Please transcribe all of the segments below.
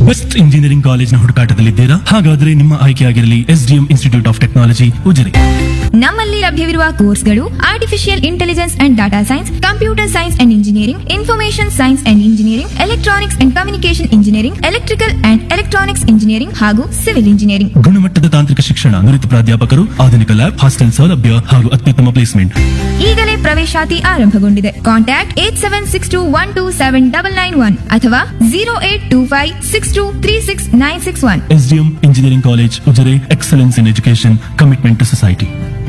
best engineering ಕಾಲೇಜ್ನ ಹುಡುಕಾಟದಲ್ಲಿದ್ದೀರಾ ಹಾಗಾದ್ರೆ ನಿಮ್ಮ ಆಯ್ಕೆಯಾಗಿರಲಿ SDM institute of technology Ujire ನಮ್ಮಲ್ಲಿ ಲಭ್ಯವಿರುವ ಕೋರ್ಸ್ಗಳು artificial intelligence and data science computer science and engineering information science and engineering electronics and communication engineering electrical and electronics engineering ಹಾಗೂ civil engineering ಗುಣಮಟ್ಟದ ತಾಂತ್ರಿಕ ಶಿಕ್ಷಣ ನುರಿತ ಪ್ರಾಧ್ಯಾಪಕರು ಆಧುನಿಕ ಲ್ಯಾಬ್ ಹಾಸ್ಟೆಲ್ ಸೌಲಭ್ಯ ಹಾಗೂ ಅತ್ಯುತ್ತಮ ಪ್ಲೇಸ್ಮೆಂಟ್ ಈಗಲೇ ಪ್ರವೇಶಾತಿ ಆರಂಭಗೊಂಡಿದೆ contact eight seven six two one two seven double nine one ಅಥವಾ zero eight two five six two three six nine six one SDM engineering college Ujire excellence in education commitment to society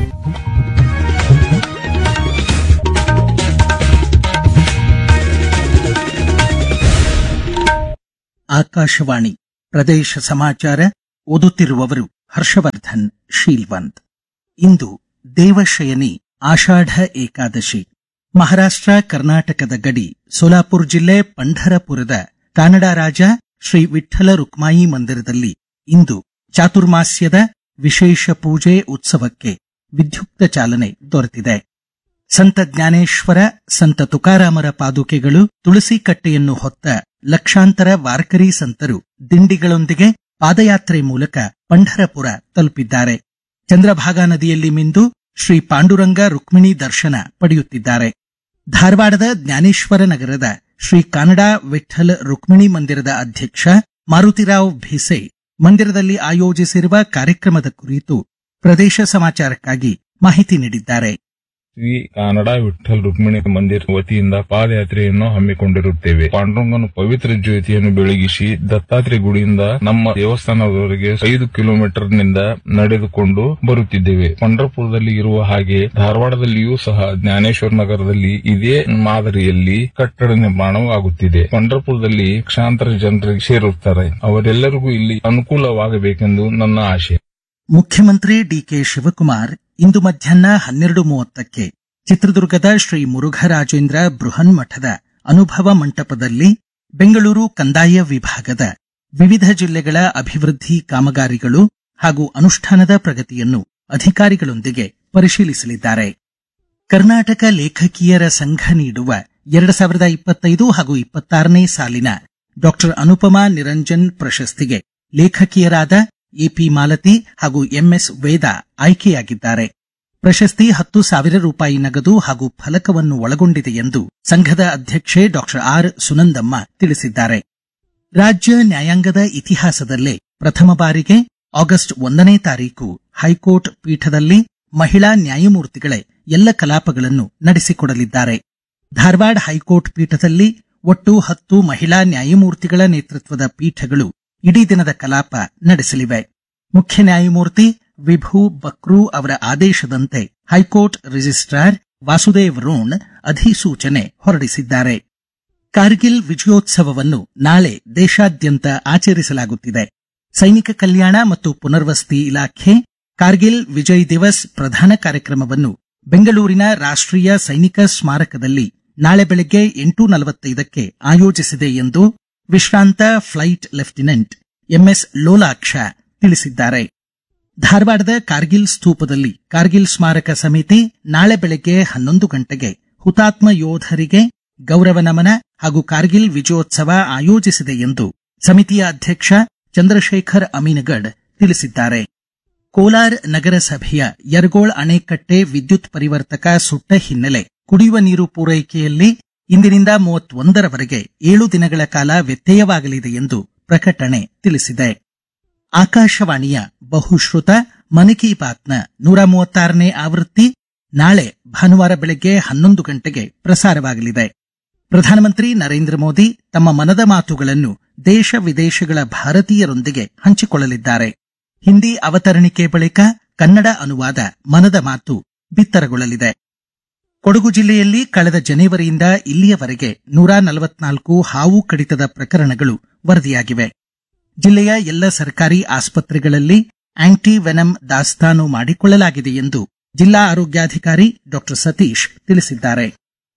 ಆಕಾಶವಾಣಿ ಪ್ರದೇಶ ಸಮಾಚಾರ ಓದುತ್ತಿರುವವರು ಹರ್ಷವರ್ಧನ್ ಶೀಲ್ವಂತ್ ಇಂದು ದೇವಶಯನಿ ಆಷಾಢ ಏಕಾದಶಿ ಮಹಾರಾಷ್ಟ್ರ ಕರ್ನಾಟಕದ ಗಡಿ ಸೋಲಾಪುರ್ ಜಿಲ್ಲೆ ಪಂಢರಪುರದ ಕಾನಡ ರಾಜ ಶ್ರೀ ವಿಠ್ಠಲ ರುಕ್ಮಾಯಿ ಮಂದಿರದಲ್ಲಿ ಇಂದು ಚಾತುರ್ಮಾಸ್ಯದ ವಿಶೇಷ ಪೂಜೆ ಉತ್ಸವಕ್ಕೆ ವಿದ್ಯುಕ್ತ ಚಾಲನೆ ದೊರೆತಿದೆ ಸಂತ ಜ್ಞಾನೇಶ್ವರ ಸಂತ ತುಕಾರಾಮರ ಪಾದುಕೆಗಳು ತುಳಸಿ ಕಟ್ಟೆಯನ್ನು ಹೊತ್ತ ಲಕ್ಷಾಂತರ ವಾರ್ಕರಿ ಸಂತರು ದಿಂಡಿಗಳೊಂದಿಗೆ ಪಾದಯಾತ್ರೆ ಮೂಲಕ ಪಂಢರಪುರ ತಲುಪಿದ್ದಾರೆ ಚಂದ್ರಭಾಗಾ ನದಿಯಲ್ಲಿ ಮಿಂದು ಶ್ರೀ ಪಾಂಡುರಂಗ ರುಕ್ಮಿಣಿ ದರ್ಶನ ಪಡೆಯುತ್ತಿದ್ದಾರೆ ಧಾರವಾಡದ ಜ್ಞಾನೇಶ್ವರ ನಗರದ ಶ್ರೀ ಕಾನಡಾ ವಿಠ್ಠಲ್ ರುಕ್ಮಿಣಿ ಮಂದಿರದ ಅಧ್ಯಕ್ಷ ಮಾರುತಿರಾವ್ ಭಿಸೆ ಮಂದಿರದಲ್ಲಿ ಆಯೋಜಿಸಿರುವ ಕಾರ್ಯಕ್ರಮದ ಕುರಿತು ಪ್ರದೇಶ ಸಮಾಚಾರಕ್ಕಾಗಿ ಮಾಹಿತಿ ನೀಡಿದ್ದಾರೆ ಶ್ರೀ ಕಾನಡ ವಿಠ್ಠಲ್ ರುಕ್ಮಿಣಿ ಮಂದಿರ ವತಿಯಿಂದ ಪಾದಯಾತ್ರೆಯನ್ನು ಹಮ್ಮಿಕೊಂಡಿರುತ್ತೇವೆ ಪಾಂಡುರಂಗನ ಪವಿತ್ರ ಜ್ಯೋತಿಯನ್ನು ಬೆಳಗಿಸಿ ದತ್ತಾತ್ರೇಯ ಗುಡಿಯಿಂದ ನಮ್ಮ ದೇವಸ್ಥಾನದವರೆಗೆ ಐದು ಕಿಲೋಮೀಟರ್ ನಿಂದ ನಡೆದುಕೊಂಡು ಬರುತ್ತಿದ್ದೇವೆ ಪಂಡರಪುರದಲ್ಲಿ ಇರುವ ಹಾಗೆ ಧಾರವಾಡದಲ್ಲಿಯೂ ಸಹ ಜ್ಞಾನೇಶ್ವರ ನಗರದಲ್ಲಿ ಇದೇ ಮಾದರಿಯಲ್ಲಿ ಕಟ್ಟಡ ನಿರ್ಮಾಣವೂ ಆಗುತ್ತಿದೆ ಪಂಡರಪುರದಲ್ಲಿ ಲಕ್ಷಾಂತರ ಜನರಿಗೆ ಸೇರುತ್ತಾರೆ ಅವರೆಲ್ಲರಿಗೂ ಇಲ್ಲಿ ಅನುಕೂಲವಾಗಬೇಕೆಂದು ನನ್ನ ಆಶೆ ಮುಖ್ಯಮಂತ್ರಿ ಡಿಕೆ ಶಿವಕುಮಾರ್ ಇಂದು ಮಧ್ಯಾಹ್ನ ಹನ್ನೆರಡು ಮೂವತ್ತಕ್ಕೆ ಚಿತ್ರದುರ್ಗದ ಶ್ರೀ ಮುರುಘರಾಜೇಂದ್ರ ಬೃಹನ್ ಮಠದ ಅನುಭವ ಮಂಟಪದಲ್ಲಿ ಬೆಂಗಳೂರು ಕಂದಾಯ ವಿಭಾಗದ ವಿವಿಧ ಜಿಲ್ಲೆಗಳ ಅಭಿವೃದ್ಧಿ ಕಾಮಗಾರಿಗಳು ಹಾಗೂ ಅನುಷ್ಠಾನದ ಪ್ರಗತಿಯನ್ನು ಅಧಿಕಾರಿಗಳೊಂದಿಗೆ ಪರಿಶೀಲಿಸಲಿದ್ದಾರೆ ಕರ್ನಾಟಕ ಲೇಖಕಿಯರ ಸಂಘ ನೀಡುವ ಎರಡು ಸಾವಿರದ ಇಪ್ಪತ್ತೈದು ಹಾಗೂ ಇಪ್ಪತ್ತಾರನೇ ಸಾಲಿನ ಡಾಕ್ಟರ್ ಅನುಪಮಾ ನಿರಂಜನ್ ಪ್ರಶಸ್ತಿಗೆ ಲೇಖಕಿಯರಾದ ಎಪಿ ಮಾಲತಿ ಹಾಗೂ ಎಂಎಸ್ ವೇದ ಆಯ್ಕೆಯಾಗಿದ್ದಾರೆ ಪ್ರಶಸ್ತಿ ಹತ್ತು ಸಾವಿರ ರೂಪಾಯಿ ನಗದು ಹಾಗೂ ಫಲಕವನ್ನು ಒಳಗೊಂಡಿದೆ ಎಂದು ಸಂಘದ ಅಧ್ಯಕ್ಷೆ ಡಾಕ್ಟರ್ ಆರ್ ಸುನಂದಮ್ಮ ತಿಳಿಸಿದ್ದಾರೆ ರಾಜ್ಯ ನ್ಯಾಯಾಂಗದ ಇತಿಹಾಸದಲ್ಲೇ ಪ್ರಥಮ ಬಾರಿಗೆ ಆಗಸ್ಟ್ ಒಂದನೇ ತಾರೀಕು ಹೈಕೋರ್ಟ್ ಪೀಠದಲ್ಲಿ ಮಹಿಳಾ ನ್ಯಾಯಮೂರ್ತಿಗಳೇ ಎಲ್ಲ ಕಲಾಪಗಳನ್ನು ನಡೆಸಿಕೊಡಲಿದ್ದಾರೆ ಧಾರವಾಡ ಹೈಕೋರ್ಟ್ ಪೀಠದಲ್ಲಿ ಒಟ್ಟು ಹತ್ತು ಮಹಿಳಾ ನ್ಯಾಯಮೂರ್ತಿಗಳ ನೇತೃತ್ವದ ಪೀಠಗಳು ಇಡೀ ದಿನದ ಕಲಾಪ ನಡೆಸಲಿವೆ ಮುಖ್ಯ ನ್ಯಾಯಮೂರ್ತಿ ವಿಭು ಬಕ್ರೂ ಅವರ ಆದೇಶದಂತೆ ಹೈಕೋರ್ಟ್ ರಿಜಿಸ್ಟ್ರಾರ್ ವಾಸುದೇವ್ ರೋಣ್ ಅಧಿಸೂಚನೆ ಹೊರಡಿಸಿದ್ದಾರೆ ಕಾರ್ಗಿಲ್ ವಿಜಯೋತ್ಸವವನ್ನು ನಾಳೆ ದೇಶಾದ್ಯಂತ ಆಚರಿಸಲಾಗುತ್ತಿದೆ ಸೈನಿಕ ಕಲ್ಯಾಣ ಮತ್ತು ಪುನರ್ವಸತಿ ಇಲಾಖೆ ಕಾರ್ಗಿಲ್ ವಿಜಯ್ ದಿವಸ್ ಪ್ರಧಾನ ಕಾರ್ಯಕ್ರಮವನ್ನು ಬೆಂಗಳೂರಿನ ರಾಷ್ಟ್ರೀಯ ಸೈನಿಕ ಸ್ಮಾರಕದಲ್ಲಿ ನಾಳೆ ಬೆಳಗ್ಗೆ ಎಂಟು ನಲವತ್ತೈದಕ್ಕೆ ಆಯೋಜಿಸಿದೆ ಎಂದು ವಿಶ್ರಾಂತ ಫ್ಲೈಟ್ ಲೆಫ್ಟಿನೆಂಟ್ ಎಂಎಸ್ ಲೋಲಾಕ್ಷ ತಿಳಿಸಿದ್ದಾರೆ ಧಾರವಾಡದ ಕಾರ್ಗಿಲ್ ಸ್ತೂಪದಲ್ಲಿ ಕಾರ್ಗಿಲ್ ಸ್ಮಾರಕ ಸಮಿತಿ ನಾಳೆ ಬೆಳಗ್ಗೆ ಹನ್ನೊಂದು ಗಂಟೆಗೆ ಹುತಾತ್ಮ ಯೋಧರಿಗೆ ಗೌರವ ನಮನ ಹಾಗೂ ಕಾರ್ಗಿಲ್ ವಿಜಯೋತ್ಸವ ಆಯೋಜಿಸಿದೆ ಎಂದು ಸಮಿತಿಯ ಅಧ್ಯಕ್ಷ ಚಂದ್ರಶೇಖರ್ ಅಮೀನಗಡ್ ತಿಳಿಸಿದ್ದಾರೆ ಕೋಲಾರ ನಗರಸಭೆಯ ಯರಗೋಳ್ ಅಣೆಕಟ್ಟೆ ವಿದ್ಯುತ್ ಪರಿವರ್ತಕ ಸುಟ್ಟ ಹಿನ್ನೆಲೆ ಕುಡಿಯುವ ನೀರು ಪೂರೈಕೆಯಲ್ಲಿ ಇಂದಿನಿಂದ ಮೂವತ್ತೊಂದರವರೆಗೆ ಏಳು ದಿನಗಳ ಕಾಲ ವ್ಯತ್ಯಯವಾಗಲಿದೆ ಎಂದು ಪ್ರಕಟಣೆ ತಿಳಿಸಿದೆ ಆಕಾಶವಾಣಿಯ ಬಹುಶ್ರುತ ಮನ್ ಕಿ ಬಾತ್ನ ನೂರ ಮೂವತ್ತಾರನೇ ಆವೃತ್ತಿ ನಾಳೆ ಭಾನುವಾರ ಬೆಳಗ್ಗೆ ಹನ್ನೊಂದು ಗಂಟೆಗೆ ಪ್ರಸಾರವಾಗಲಿದೆ ಪ್ರಧಾನಮಂತ್ರಿ ನರೇಂದ್ರ ಮೋದಿ ತಮ್ಮ ಮನದ ಮಾತುಗಳನ್ನು ದೇಶ ವಿದೇಶಗಳ ಭಾರತೀಯರೊಂದಿಗೆ ಹಂಚಿಕೊಳ್ಳಲಿದ್ದಾರೆ ಹಿಂದಿ ಅವತರಣಿಕೆ ಬಳಿಕ ಕನ್ನಡ ಅನುವಾದ ಮನದ ಮಾತು ಬಿತ್ತರಗೊಳ್ಳಲಿದೆ ಕೊಡಗು ಜಿಲ್ಲೆಯಲ್ಲಿ ಕಳೆದ ಜನವರಿಯಿಂದ ಇಲ್ಲಿಯವರೆಗೆ ನೂರ ನಲವತ್ನಾಲ್ಕು ಹಾವು ಕಡಿತದ ಪ್ರಕರಣಗಳು ವರದಿಯಾಗಿವೆ ಜಿಲ್ಲೆಯ ಎಲ್ಲ ಸರ್ಕಾರಿ ಆಸ್ಪತ್ರೆಗಳಲ್ಲಿ ಆಂಟಿ ವೆನಮ್ ದಾಸ್ತಾನು ಮಾಡಿಕೊಳ್ಳಲಾಗಿದೆ ಎಂದು ಜಿಲ್ಲಾ ಆರೋಗ್ಯಾಧಿಕಾರಿ ಡಾಕ್ಟರ್ ಸತೀಶ್ ತಿಳಿಸಿದ್ದಾರೆ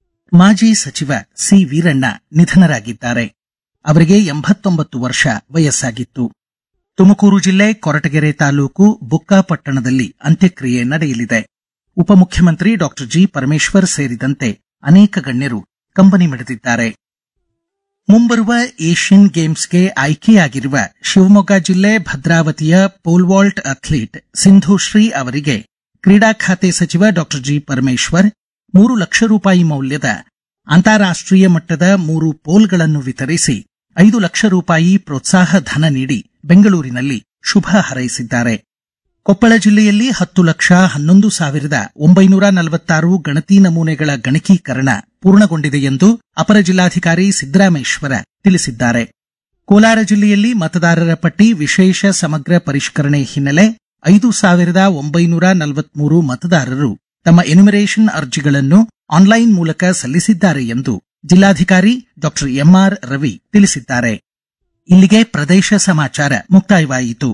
ಮಾಜಿ ಸಚಿವ ಸಿ ವೀರಣ್ಣ ನಿಧನರಾಗಿದ್ದಾರೆ ಅವರಿಗೆ ಎಂಬತ್ತೊಂಬತ್ತು ವರ್ಷ ವಯಸ್ಸಾಗಿತ್ತು ತುಮಕೂರು ಜಿಲ್ಲೆ ಕೊರಟಗೆರೆ ತಾಲೂಕು ಬುಕ್ಕಾಪಟ್ಟಣದಲ್ಲಿ ಅಂತ್ಯಕ್ರಿಯೆ ನಡೆಯಲಿದೆ ಉಪಮುಖ್ಯಮಂತ್ರಿ ಡಾಕ್ಟರ್ ಜಿ ಪರಮೇಶ್ವರ್ ಸೇರಿದಂತೆ ಅನೇಕ ಗಣ್ಯರು ಕಂಬನಿ ಮಿಡಿದಿದ್ದಾರೆ ಮುಂಬರುವ ಏಷ್ಯನ್ ಗೇಮ್ಸ್ಗೆ ಆಯ್ಕೆಯಾಗಿರುವ ಶಿವಮೊಗ್ಗ ಜಿಲ್ಲೆ ಭದ್ರಾವತಿಯ ಪೋಲ್ವಾಲ್ಟ್ ಅಥ್ಲೀಟ್ ಸಿಂಧುಶ್ರೀ ಅವರಿಗೆ ಕ್ರೀಡಾ ಖಾತೆ ಸಚಿವ ಡಾ ಜಿ ಪರಮೇಶ್ವರ್ ಮೂರು ಲಕ್ಷ ರೂಪಾಯಿ ಮೌಲ್ಯದ ಅಂತಾರಾಷ್ಟ್ರೀಯ ಮಟ್ಟದ ಮೂರು ಪೋಲ್ಗಳನ್ನು ವಿತರಿಸಿ ಐದು ಲಕ್ಷ ರೂಪಾಯಿ ಪ್ರೋತ್ಸಾಹ ಧನ ನೀಡಿ ಬೆಂಗಳೂರಿನಲ್ಲಿ ಶುಭ ಹಾರೈಸಿದ್ದಾರೆ ಕೊಪ್ಪಳ ಜಿಲ್ಲೆಯಲ್ಲಿ ಹತ್ತು ಲಕ್ಷ ಹನ್ನೊಂದು ಸಾವಿರದ ಒಂಬೈನೂರ ನಲವತ್ತಾರು ಗಣತಿ ನಮೂನೆಗಳ ಗಣಕೀಕರಣ ಪೂರ್ಣಗೊಂಡಿದೆ ಎಂದು ಅಪರ ಜಿಲ್ಲಾಧಿಕಾರಿ ಸಿದ್ದರಾಮೇಶ್ವರ ತಿಳಿಸಿದ್ದಾರೆ ಕೋಲಾರ ಜಿಲ್ಲೆಯಲ್ಲಿ ಮತದಾರರ ಪಟ್ಟಿ ವಿಶೇಷ ಸಮಗ್ರ ಪರಿಷ್ಕರಣೆ ಹಿನ್ನೆಲೆ ಐದು ಸಾವಿರದ ಒಂಬೈನೂರ ನಲವತ್ಮೂರು ಮತದಾರರು ತಮ್ಮ ಎನ್ಯುಮರೇಷನ್ ಅರ್ಜಿಗಳನ್ನು ಆನ್ಲೈನ್ ಮೂಲಕ ಸಲ್ಲಿಸಿದ್ದಾರೆ ಎಂದು ಜಿಲ್ಲಾಧಿಕಾರಿ ಡಾ ಎಂಆರ್ ರವಿ ತಿಳಿಸಿದ್ದಾರೆ ಇಲ್ಲಿಗೆ ಪ್ರದೇಶ ಸಮಾಚಾರ ಮುಕ್ತಾಯವಾಯಿತು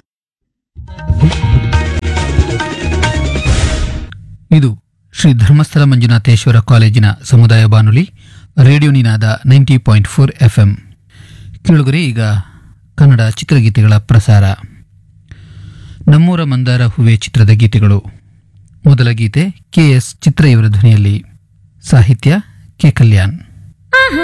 ಇದು ಶ್ರೀ ಧರ್ಮಸ್ಥಳ ಮಂಜುನಾಥೇಶ್ವರ ಕಾಲೇಜಿನ ಸಮುದಾಯ ಬಾನುಲಿ radio Ninada ninety point four FM ಕೇಳುಗರೆ ಈಗ ಕನ್ನಡ ಚಿತ್ರಗೀತೆಗಳ ಪ್ರಸಾರ ನಮ್ಮೂರ ಮಂದಾರ ಹೂವೆ ಚಿತ್ರದ ಗೀತೆಗಳು ಮೊದಲ ಗೀತೆ ಕೆ ಎಸ್ ಚಿತ್ರ ಇವರ ಧ್ವನಿಯಲ್ಲಿ ಸಾಹಿತ್ಯ ಕೆ ಕಲ್ಯಾಣ್